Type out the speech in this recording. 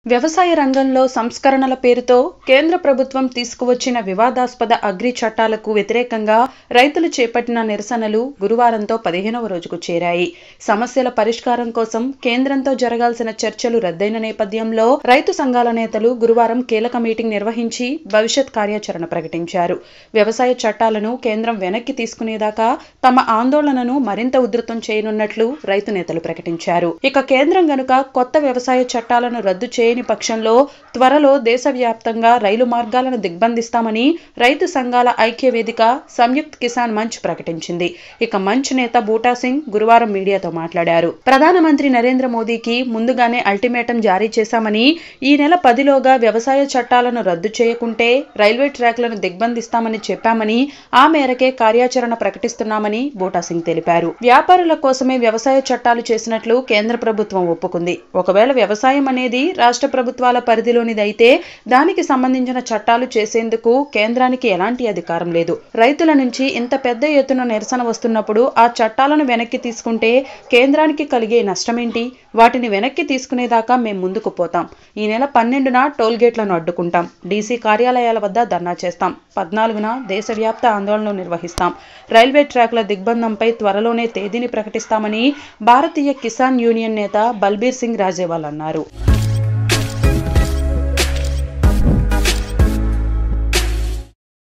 వ్యవసాయ రంగంలో సంస్కరణల పేరుతో కేంద్ర ప్రభుత్వం తీసుకువచ్చిన వివాదాస్పద అగ్రి చట్టాలకు వ్యతిరేకంగా రైతులు చేపట్టిన నిరసనలు గురువారంతో పదిహేనవ రోజుకు చేరాయి సమస్యల పరిష్కారం కోసం కేంద్రంతో జరగాల్సిన చర్చలు రద్దయిన నేపథ్యంలో రైతు సంఘాల నేతలు గురువారం కీలక మీటింగ్ నిర్వహించి భవిష్యత్ కార్యాచరణ ప్రకటించారు వ్యవసాయ చట్టాలను కేంద్రం వెనక్కి తీసుకునేదాకా తమ ఆందోళనను మరింత ఉధృతం చేయనున్నట్లు రైతు నేతలు ప్రకటించారు ఇక కేంద్రం గనుక కొత్త వ్యవసాయ చట్టాలను రద్దు చేయని పక్షంలో త్వరలో దేశవ్యాప్తంగా రైలు మార్గాలను దిగ్బంధిస్తామని రైతు సంఘాల ఐక్య వేదిక సంయుక్త్ కిసాన్ మంచ్ ప్రకటించింది ఇక మంచ్ నేత బూటా సింగ్ గురువారం మీడియాతో మాట్లాడారు ప్రధానమంత్రి నరేంద్ర మోదీకి ముందుగానే అల్టిమేటం జారీ చేశామని ఈ నెల పదిలోగా వ్యవసాయ చట్టాలను రద్దు చేయకుంటే రైల్వే ట్రాక్లను దిగ్బంధిస్తామని చెప్పామని ఆ మేరకే కార్యాచరణ ప్రకటిస్తున్నామని బూటా సింగ్ తెలిపారు వ్యాపారుల కోసమే వ్యవసాయ చట్టాలు చేసినట్లు కేంద్ర ప్రభుత్వం ఒప్పుకుంది ఒకవేళ వ్యవసాయం అనేది రాష్ట్ర ప్రభుత్వాల పరిధిలోనిదైతే దానికి సంబంధించిన చట్టాలు చేసేందుకు కేంద్రానికి ఎలాంటి అధికారం లేదు రైతుల నుంచి ఇంత పెద్ద ఎత్తున నిరసన వస్తున్నప్పుడు ఆ చట్టాలను వెనక్కి తీసుకుంటే కేంద్రానికి కలిగే నష్టమేంటి వాటిని వెనక్కి తీసుకునేదాకా మేం ముందుకు పోతాం ఈ నెల పన్నెండున టోల్ గేట్లను అడ్డుకుంటాం డీసీ కార్యాలయాల వద్ద ధర్నా చేస్తాం పద్నాలుగున దేశవ్యాప్త ఆందోళనలు నిర్వహిస్తాం రైల్వే ట్రాక్ల దిగ్బంధంపై త్వరలోనే తేదీని ప్రకటిస్తామని భారతీయ కిసాన్ యూనియన్ నేత బల్బీర్ సింగ్ రాజేవాల్ అన్నారు